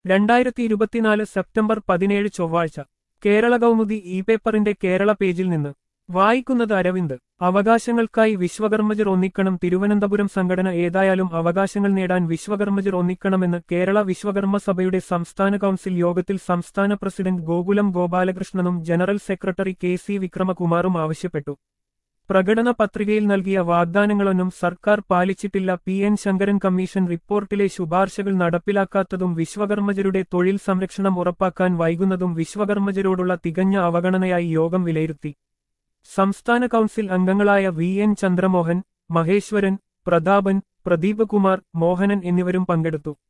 രണ്ടായിരത്തി ഇരുപത്തിനാല് സെപ്റ്റംബർ പതിനേഴ് ചൊവ്വാഴ്ച കേരള കൗമുദി ഇ പേപ്പറിന്റെ കേരള പേജിൽ നിന്ന് വായിക്കുന്നത് അരവിന്ദ് അവകാശങ്ങൾക്കായി വിശ്വകർമ്മജർ ഒന്നിക്കണം തിരുവനന്തപുരം സംഘടന ഏതായാലും അവകാശങ്ങൾ നേടാൻ വിശ്വകർമ്മജർ ഒന്നിക്കണമെന്ന് കേരള വിശ്വകർമ്മ സഭയുടെ സംസ്ഥാന കൗൺസിൽ യോഗത്തിൽ സംസ്ഥാന പ്രസിഡന്റ് ഗോകുലം ഗോപാലകൃഷ്ണനും ജനറൽ സെക്രട്ടറി കെ സി വിക്രമകുമാറും ആവശ്യപ്പെട്ടു പ്രകടന പത്രികയിൽ നൽകിയ വാഗ്ദാനങ്ങളൊന്നും സർക്കാർ പാലിച്ചിട്ടില്ല പി എൻ ശങ്കരൻ കമ്മീഷൻ റിപ്പോർട്ടിലെ ശുപാർശകൾ നടപ്പിലാക്കാത്തതും വിശ്വകർമ്മജരുടെ തൊഴിൽ സംരക്ഷണം ഉറപ്പാക്കാൻ വൈകുന്നതും വിശ്വകർമ്മജരോടുള്ള തികഞ്ഞ അവഗണനയായി യോഗം വിലയിരുത്തി സംസ്ഥാന കൗൺസിൽ അംഗങ്ങളായ വി എൻ ചന്ദ്രമോഹൻ മഹേശ്വരൻ പ്രതാപൻ പ്രദീപ് കുമാർ മോഹനൻ എന്നിവരും പങ്കെടുത്തു